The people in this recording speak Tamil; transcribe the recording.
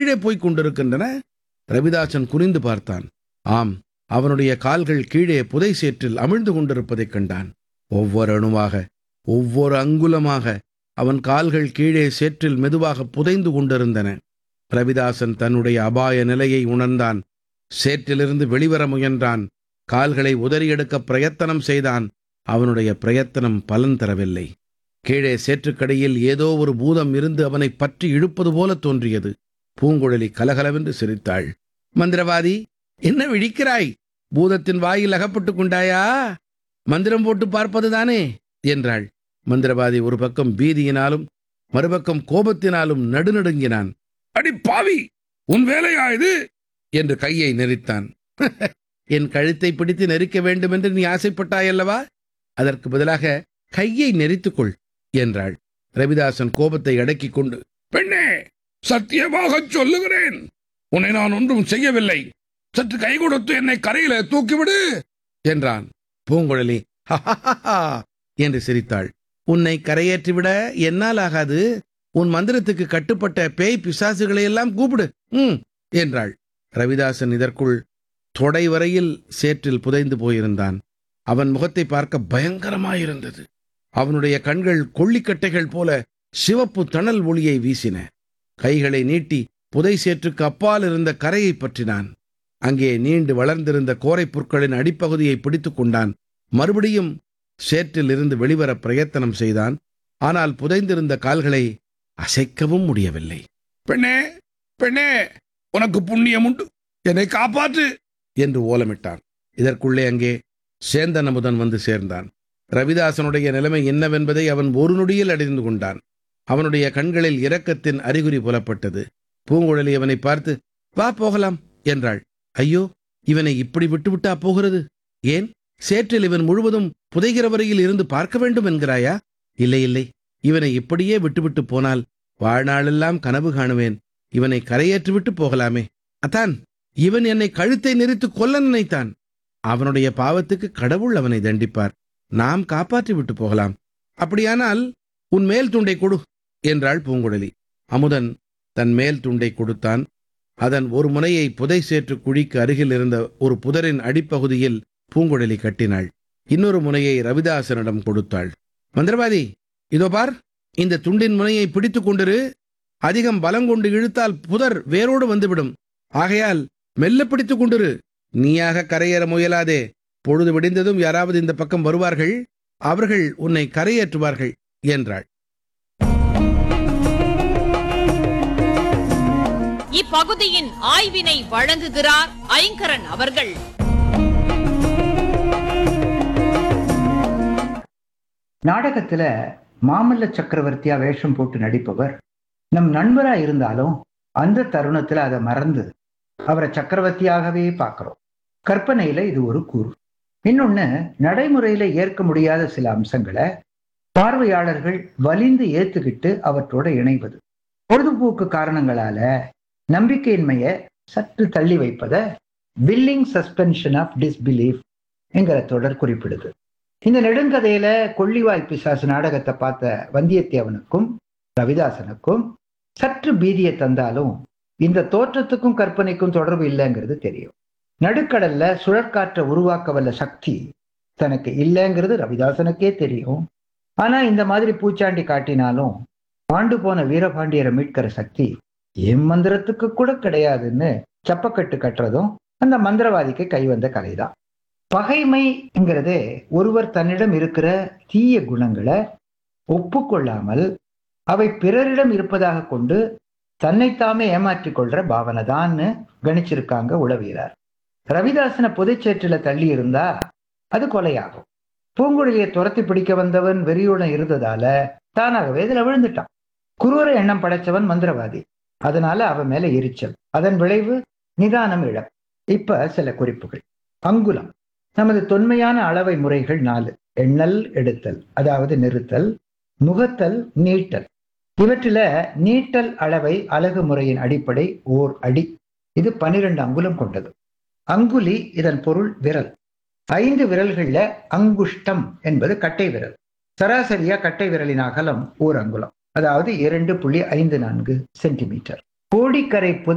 கீழே போய்க் கொண்டிருக்கின்றன ரவிதாசன் குறிந்து பார்த்தான் ஆம் அவனுடைய கால்கள் கீழே புதை சேற்றில் அமிழ்ந்து கொண்டிருப்பதைக் கண்டான் ஒவ்வொரு அணுவாக ஒவ்வொரு அங்குலமாக அவன் கால்கள் கீழே சேற்றில் மெதுவாக புதைந்து கொண்டிருந்தன ரவிதாசன் தன்னுடைய அபாய நிலையை உணர்ந்தான் சேற்றிலிருந்து வெளிவர முயன்றான் கால்களை உதறியெடுக்க பிரயத்தனம் செய்தான் அவனுடைய பிரயத்தனம் பலன் தரவில்லை கீழே சேற்றுக்கடையில் ஏதோ ஒரு பூதம் இருந்து அவனை பற்றி இழுப்பது போல தோன்றியது பூங்குழலி கலகலவென்று சிரித்தாள் மந்திரவாதி என்ன விழிக்கிறாய் பூதத்தின் வாயில் அகப்பட்டுக் கொண்டாயா மந்திரம் போட்டு பார்ப்பதுதானே என்றாள் மந்திரவாதி ஒரு பக்கம் பீதியினாலும் மறுபக்கம் கோபத்தினாலும் நடுநடுங்கினான் அடி பாவி உன் வேலையா இது என்று கையை நெரித்தான் என் கழுத்தை பிடித்து நெரிக்க வேண்டும் என்று நீ ஆசைப்பட்டாயல்லவா அதற்கு பதிலாக கையை நெரித்துக்கொள் என்றாள் ரவிதாசன் கோபத்தை அடக்கிக் கொண்டு பெண்ணே சத்தியமாகச் சொல்லுகிறேன் உன்னை நான் ஒன்றும் செய்யவில்லை சற்று கை கொடுத்து என்னை கரையில தூக்கிவிடு என்றான் பூங்குழலி "ஹஹஹஹா" என்று சிரித்தாள் உன்னை கரையேற்றிவிட என்னால் ஆகாது உன் மந்திரத்துக்கு கட்டுப்பட்ட பேய் பிசாசுகளை எல்லாம் கூப்பிடு ம் என்றாள் ரவிதாசன் இதற்குள் தொடை வரையில் சேற்றில் புதைந்து போயிருந்தான் அவன் முகத்தை பார்க்க பயங்கரமாயிருந்தது அவனுடைய கண்கள் கொள்ளிக்கட்டைகள் போல சிவப்பு தணல் ஒளியை வீசின கைகளை நீட்டி புதை சேற்றுக்கு அப்பால் இருந்த கரையை பற்றினான் அங்கே நீண்டு வளர்ந்திருந்த கோரைப் புற்களின் அடிப்பகுதியை பிடித்துக் கொண்டான் மறுபடியும் சேற்றில் இருந்து வெளிவர பிரயத்தனம் செய்தான் ஆனால் புதைந்திருந்த கால்களை அசைக்கவும் முடியவில்லை பெண்ணே பெண்ணே உனக்கு புண்ணியம் உண்டு என்னை காப்பாற்று என்று ஓலமிட்டான் இதற்குள்ளே அங்கே சேந்தன் அமுதன் வந்து சேர்ந்தான் ரவிதாசனுடைய நிலைமை என்னவென்பதை அவன் ஒரு நொடியில் அடைந்து கொண்டான் அவனுடைய கண்களில் இரக்கத்தின் அறிகுறி புலப்பட்டது பூங்குழலி அவனை பார்த்து வா போகலாம் என்றாள் ஐயோ இவனை இப்படி விட்டுவிட்டா போகிறது ஏன் சேற்றில் இவன் முழுவதும் புதைகிற வரையில் இருந்து பார்க்க வேண்டும் என்கிறாயா இல்லை இல்லை இவனை இப்படியே விட்டுவிட்டு போனால் வாழ்நாளெல்லாம் கனவு காணுவேன் இவனை கரையேற்றிவிட்டு போகலாமே அத்தான் இவன் என்னை கழுத்தை நெரித்து கொல்ல நினைத்தான் அவனுடைய பாவத்துக்கு கடவுள் அவனை தண்டிப்பார் நாம் காப்பாற்றி விட்டு போகலாம் அப்படியானால் உன் மேல் துண்டை கொடு என்றாள் பூங்குழலி அமுதன் தன் மேல் துண்டை கொடுத்தான் அதன் ஒரு முனையை புதை சேற்று குழிக்கு அருகில் இருந்த ஒரு புதரின் அடிப்பகுதியில் பூங்குழலி கட்டினாள் இன்னொரு முனையை ரவிதாசனிடம் கொடுத்தாள் மந்திரவாதி இதோ பார் இந்த துண்டின் முனையை பிடித்துக் கொண்டிரு அதிகம் பலங்கொண்டு இழுத்தால் புதர் வேரோடு வந்துவிடும் ஆகையால் மெல்ல பிடித்துக் கொண்டிரு நீயாக கரையேற முயலாதே பொழுது விடிந்ததும் யாராவது இந்த பக்கம் வருவார்கள் அவர்கள் உன்னை கரையேற்றுவார்கள் என்றாள் இப்பகுதியின் ஆய்வினை வழங்குகிறார் ஐங்கரன் அவர்கள் நாடகத்துல மாமல்ல சக்கரவர்த்தியா வேஷம் போட்டு நடிப்பவர் நம் நண்பரா இருந்தாலும் அந்த தருணத்துல அதை மறந்து அவரை சக்கரவர்த்தியாகவே பார்க்கிறோம் கற்பனையில இது ஒரு கூறு இன்னொன்னு நடைமுறையில ஏற்க முடியாத சில அம்சங்களை பார்வையாளர்கள் வலிந்து ஏத்துக்கிட்டு அவற்றோட இணைவது பொழுதுபோக்கு காரணங்களால நம்பிக்கையின்மையை சற்று தள்ளி வைப்பத பில்லிங் சஸ்பென்ஷன் ஆஃப் டிஸ்பிலீஃப் என்கிற தொடர் குறிப்பிடுது இந்த நெடுங்கதையில கொள்ளிவாய் பிசாசு நாடகத்தை பார்த்த வந்தியத்தேவனுக்கும் ரவிதாசனுக்கும் சற்று பீதியை தந்தாலும் இந்த தோற்றத்துக்கும் கற்பனைக்கும் தொடர்பு இல்லைங்கிறது தெரியும் நடுக்கடல்ல சுழற்காற்றை உருவாக்க வல்ல சக்தி தனக்கு இல்லைங்கிறது ரவிதாசனுக்கே தெரியும் ஆனா இந்த மாதிரி பூச்சாண்டி காட்டினாலும் பாண்டு போன வீரபாண்டியரை மீட்கிற சக்தி என் மந்திரத்துக்கு கூட கிடையாதுன்னு சப்பக்கட்டு கட்டுறதும் அந்த மந்திரவாதிக்கு கைவந்த கலைதான் பகைமைங்கிறது ஒருவர் தன்னிடம் இருக்கிற தீய குணங்களை ஒப்புக்கொள்ளாமல் அவை பிறரிடம் இருப்பதாக கொண்டு தன்னைத்தாமே ஏமாற்றிக் கொள்ற பாவனை தான்னு கணிச்சிருக்காங்க உளவியலார் ரவிதாசனை புதைச்சேற்றில தள்ளி இருந்தா அது கொலையாகும் பூங்குழலியை துரத்தி பிடிக்க வந்தவன் வெறியுடன் இருந்ததால தானாகவே இதுல விழுந்துட்டான் குரூர எண்ணம் படைச்சவன் மந்திரவாதி அதனால அவன் மேல எரிச்சல் அதன் விளைவு நிதானம் இழம் இப்ப சில குறிப்புகள் அங்குலம் நமது தொன்மையான அளவை முறைகள் நாலு எண்ணல் எடுத்தல் அதாவது நிறுத்தல் நுகத்தல் நீட்டல் இவற்றில நீட்டல் அளவை அலகு முறையின் அடிப்படை ஓர் அடி இது பனிரெண்டு அங்குலம் கொண்டது அங்குலி இதன் பொருள் விரல் ஐந்து விரல்கள்ல அங்குஷ்டம் என்பது கட்டை விரல் சராசரியா கட்டை விரலின் அகலம் ஓர் அங்குலம் அதாவது இரண்டு புள்ளி ஐந்து நான்கு சென்டிமீட்டர் கோடிக்கரை புதை